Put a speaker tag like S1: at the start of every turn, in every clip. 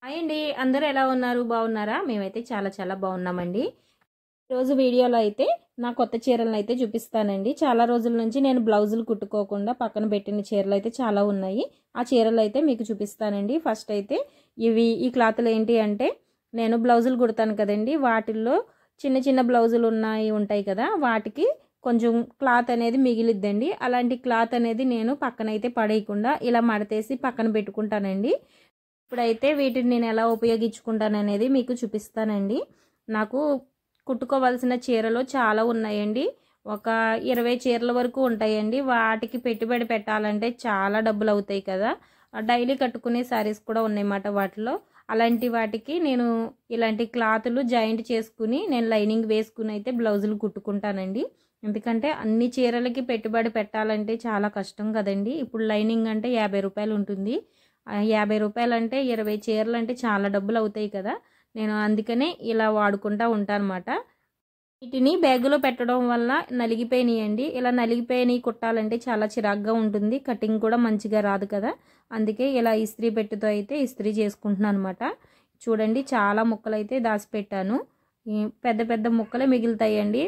S1: hi అండి అందరూ ఎలా ఉన్నారు బాగున్నారా మేమైతే చాలా చాలా బాగున్నామండి ఈరోజు వీడియోలో అయితే నా కొత్త చీరలను అయితే చూపిస్తానండి చాలా రోజుల నుంచి నేను బ్లౌజులు కుట్టుకోకుండా పక్కన పెట్టిన చీరలు అయితే చాలా ఉన్నాయి ఆ చీరలు అయితే మీకు చూపిస్తానండి ఫస్ట్ అయితే ఇవి ఈ క్లాతులు ఏంటి అంటే నేను బ్లౌజులు కుడతాను కదండి వాటిల్లో చిన్న చిన్న బ్లౌజులు ఉన్నాయి ఉంటాయి కదా వాటికి కొంచెం క్లాత్ అనేది మిగిలిద్దండి అలాంటి క్లాత్ అనేది నేను పక్కనైతే పడేయకుండా ఇలా మడతేసి పక్కన పెట్టుకుంటానండి ఇప్పుడైతే వీటిని నేను ఎలా ఉపయోగించుకుంటాను అనేది మీకు చూపిస్తానండి నాకు కుట్టుకోవాల్సిన చీరలు చాలా ఉన్నాయండి ఒక ఇరవై చీరల వరకు ఉంటాయండి వాటికి పెట్టుబడి పెట్టాలంటే చాలా డబ్బులు అవుతాయి కదా డైలీ కట్టుకునే శారీస్ కూడా ఉన్నాయన్నమాట వాటిలో అలాంటి వాటికి నేను ఇలాంటి క్లాతులు జాయింట్ చేసుకుని నేను లైనింగ్ వేసుకుని అయితే బ్లౌజులు కుట్టుకుంటానండి ఎందుకంటే అన్ని చీరలకి పెట్టుబడి పెట్టాలంటే చాలా కష్టం కదండి ఇప్పుడు లైనింగ్ అంటే యాభై రూపాయలు ఉంటుంది యాభై రూపాయలు అంటే ఇరవై చీరలు అంటే చాలా డబ్బులు అవుతాయి కదా నేను అందుకనే ఇలా వాడుకుంటా ఉంటానమాట వీటిని బ్యాగులో పెట్టడం వల్ల నలిగిపోయినాయండి ఇలా నలిగిపోయినవి కుట్టాలంటే చాలా చిరాగ్గా ఉంటుంది కటింగ్ కూడా మంచిగా రాదు కదా అందుకే ఇలా ఇస్త్రీ పెట్టుతో అయితే ఇస్త్రీ చేసుకుంటున్నాను అనమాట చూడండి చాలా ముక్కలు అయితే దాచిపెట్టాను పెద్ద పెద్ద ముక్కలే మిగులుతాయండి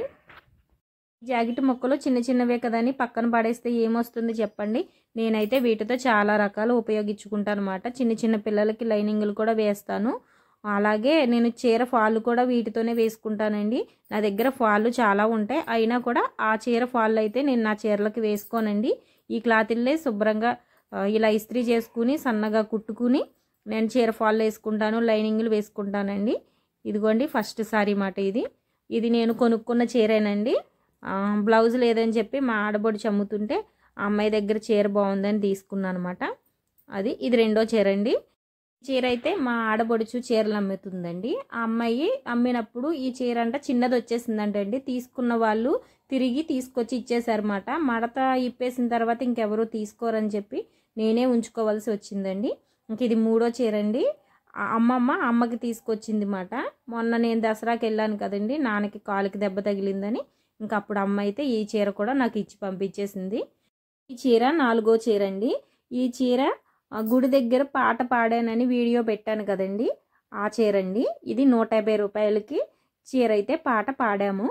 S1: జాకెట్ ముక్కలు చిన్న చిన్నవే కదని పక్కన పడేస్తే ఏమొస్తుంది చెప్పండి నేనైతే వీటితో చాలా రకాలు ఉపయోగించుకుంటాను అనమాట చిన్న చిన్న పిల్లలకి లైనింగ్లు కూడా వేస్తాను అలాగే నేను చీర ఫాల్ కూడా వీటితోనే వేసుకుంటానండి నా దగ్గర ఫాళ్ళు చాలా ఉంటాయి అయినా కూడా ఆ చీర ఫాల్ అయితే నేను నా చీరలకి వేసుకోనండి ఈ క్లాతుల్లే శుభ్రంగా ఇలా ఇస్త్రీ చేసుకుని సన్నగా కుట్టుకుని నేను చీర ఫాల్ వేసుకుంటాను లైనింగ్లు వేసుకుంటానండి ఇదిగోండి ఫస్ట్ సారీ మాట ఇది ఇది నేను కొనుక్కున్న చీరేనండి బ్లౌజ్ లేదని చెప్పి మా ఆడబొడి చమ్ముతుంటే ఆ అమ్మాయి దగ్గర చీర బాగుందని తీసుకున్నాను అనమాట అది ఇది రెండో చీర అండి చీర అయితే మా ఆడబొడుచు చీరలు అమ్ముతుందండి ఆ అమ్మాయి అమ్మినప్పుడు ఈ చీర అంట చిన్నది వచ్చేసిందంట అండి తీసుకున్న వాళ్ళు తిరిగి తీసుకొచ్చి ఇచ్చేసారన్నమాట మడత ఇప్పేసిన తర్వాత ఇంకెవరూ తీసుకోరని చెప్పి నేనే ఉంచుకోవాల్సి వచ్చిందండి ఇంక ఇది మూడో చీర అండి అమ్మమ్మ అమ్మకి తీసుకొచ్చింది మాట మొన్న నేను దసరాకి వెళ్ళాను కదండి నాన్నకి కాలుకి దెబ్బ తగిలిందని ఇంకా అప్పుడు అమ్మ అయితే ఈ చీర కూడా నాకు ఇచ్చి పంపించేసింది ఈ చీర నాలుగో చీర అండి ఈ చీర గుడి దగ్గర పాట పాడానని వీడియో పెట్టాను కదండి ఆ చీర అండి ఇది నూట యాభై రూపాయలకి చీర అయితే పాట పాడాము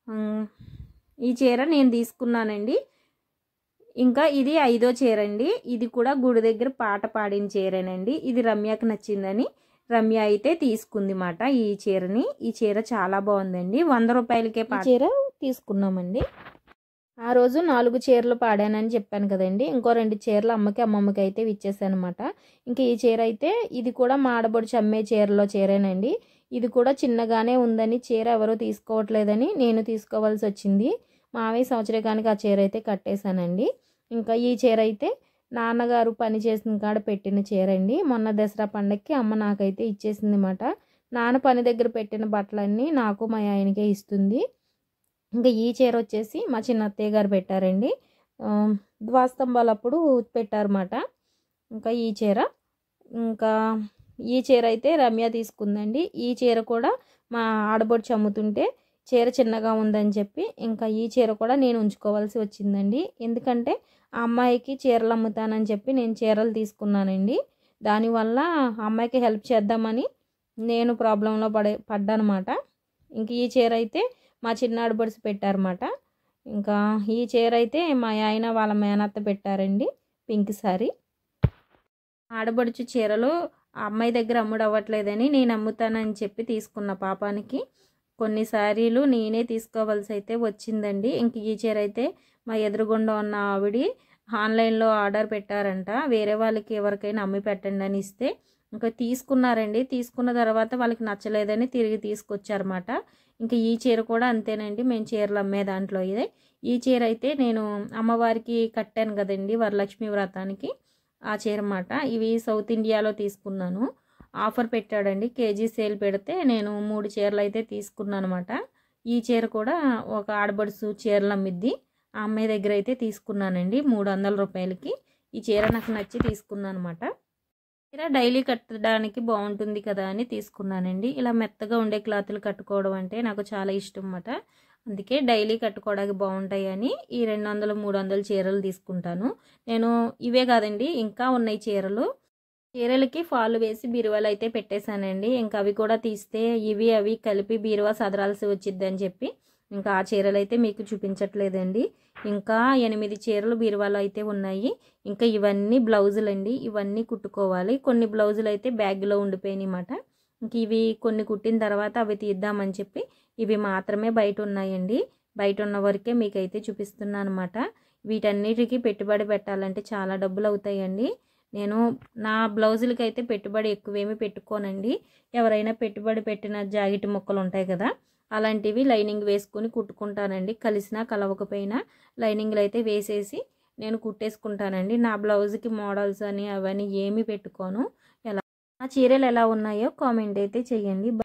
S1: ఈ చీర నేను తీసుకున్నానండి ఇంకా ఇది ఐదో చీర అండి ఇది కూడా గుడి దగ్గర పాట పాడిన చీరేనండి ఇది రమ్యకు నచ్చిందని రమ్య అయితే తీసుకుంది మాట ఈ చీరని ఈ చీర చాలా బాగుందండి వంద రూపాయలకే చీర తీసుకున్నామండి ఆ రోజు నాలుగు చీరలు పాడానని చెప్పాను కదండి ఇంకో రెండు చీరలు అమ్మకి అమ్మమ్మకి అయితే ఇచ్చేసానమాట ఇంకా ఈ చీర అయితే ఇది కూడా మా ఆడబొడిచి అమ్మే చీరలో చీరేనండి ఇది కూడా చిన్నగానే ఉందని చీర ఎవరో తీసుకోవట్లేదని నేను తీసుకోవాల్సి వచ్చింది మావయ్య సంవత్సరకానికి ఆ చీర అయితే కట్టేశానండి ఇంకా ఈ చీర అయితే నాన్నగారు పని చేసిన కాడ పెట్టిన చీర అండి మొన్న దసరా పండగకి అమ్మ నాకైతే ఇచ్చేసింది అన్నమాట నాన్న పని దగ్గర పెట్టిన బట్టలన్నీ నాకు మా ఆయనకే ఇస్తుంది ఇంకా ఈ చీర వచ్చేసి మా చిన్న అత్తయ్య గారు పెట్టారండి ద్వాస్తంభాలప్పుడు పెట్టారన్నమాట ఇంకా ఈ చీర ఇంకా ఈ చీర అయితే రమ్య తీసుకుందండి ఈ చీర కూడా మా ఆడబొడి చమ్ముతుంటే చీర చిన్నగా ఉందని చెప్పి ఇంకా ఈ చీర కూడా నేను ఉంచుకోవాల్సి వచ్చిందండి ఎందుకంటే ఆ అమ్మాయికి చీరలు అమ్ముతానని చెప్పి నేను చీరలు తీసుకున్నానండి దానివల్ల అమ్మాయికి హెల్ప్ చేద్దామని నేను ప్రాబ్లంలో పడే పడ్డానమాట ఇంక ఈ చీర అయితే మా చిన్నాడు బడిసి పెట్టారన్నమాట ఇంకా ఈ చీర అయితే మా ఆయన వాళ్ళ మేనత్త పెట్టారండి పింక్ సారీ ఆడబడుచు చీరలు ఆ అమ్మాయి దగ్గర అమ్ముడు అవ్వట్లేదని నేను అమ్ముతానని చెప్పి తీసుకున్న పాపానికి కొన్ని సారీలు నేనే తీసుకోవాల్సి అయితే వచ్చిందండి ఇంక ఈ చీర అయితే మా ఎదురుగుండా ఉన్న ఆవిడి ఆన్లైన్లో ఆర్డర్ పెట్టారంట వేరే వాళ్ళకి ఎవరికైనా అమ్మి పెట్టండి అని ఇస్తే ఇంకా తీసుకున్నారండి తీసుకున్న తర్వాత వాళ్ళకి నచ్చలేదని తిరిగి తీసుకొచ్చారన్నమాట ఇంకా ఈ చీర కూడా అంతేనండి మేము చీరలు అమ్మే దాంట్లో ఇదే ఈ చీర అయితే నేను అమ్మవారికి కట్టాను కదండి వరలక్ష్మి వ్రతానికి ఆ చీర మాట ఇవి సౌత్ ఇండియాలో తీసుకున్నాను ఆఫర్ పెట్టాడండి కేజీ సేల్ పెడితే నేను మూడు చీరలు అయితే తీసుకున్నాను అనమాట ఈ చీర కూడా ఒక ఆడబడుసు చీరలు అమ్మిద్ది ఆ అమ్మాయి దగ్గర అయితే తీసుకున్నానండి మూడు వందల రూపాయలకి ఈ చీర నాకు నచ్చి తీసుకున్నాను అనమాట చీర డైలీ కట్టడానికి బాగుంటుంది కదా అని తీసుకున్నానండి ఇలా మెత్తగా ఉండే క్లాతులు కట్టుకోవడం అంటే నాకు చాలా ఇష్టం అన్నమాట అందుకే డైలీ కట్టుకోవడానికి బాగుంటాయి అని ఈ రెండు వందలు మూడు వందలు చీరలు తీసుకుంటాను నేను ఇవే కాదండి ఇంకా ఉన్నాయి చీరలు చీరలకి ఫాల్ వేసి బీరువాలు అయితే పెట్టేశానండి ఇంకా అవి కూడా తీస్తే ఇవి అవి కలిపి బీరువా సదరాల్సి వచ్చిద్ది అని చెప్పి ఇంకా ఆ చీరలు అయితే మీకు చూపించట్లేదండి ఇంకా ఎనిమిది చీరలు బీరువాలో అయితే ఉన్నాయి ఇంకా ఇవన్నీ బ్లౌజులు అండి ఇవన్నీ కుట్టుకోవాలి కొన్ని బ్లౌజులు అయితే బ్యాగ్లో ఉండిపోయినాయి అన్నమాట ఇంక ఇవి కొన్ని కుట్టిన తర్వాత అవి తీద్దామని చెప్పి ఇవి మాత్రమే బయట ఉన్నాయండి బయట ఉన్న వరకే మీకైతే చూపిస్తున్నాను అనమాట వీటన్నిటికీ పెట్టుబడి పెట్టాలంటే చాలా డబ్బులు అవుతాయండి నేను నా బ్లౌజులకి అయితే పెట్టుబడి ఎక్కువేమీ పెట్టుకోనండి ఎవరైనా పెట్టుబడి పెట్టిన జాకెట్ ముక్కలు ఉంటాయి కదా అలాంటివి లైనింగ్ వేసుకొని కుట్టుకుంటానండి కలిసినా కలవకపోయినా లైనింగ్లు అయితే వేసేసి నేను కుట్టేసుకుంటానండి నా బ్లౌజ్కి మోడల్స్ అని అవన్నీ ఏమీ పెట్టుకోను ఎలా నా చీరలు ఎలా ఉన్నాయో కామెంట్ అయితే చెయ్యండి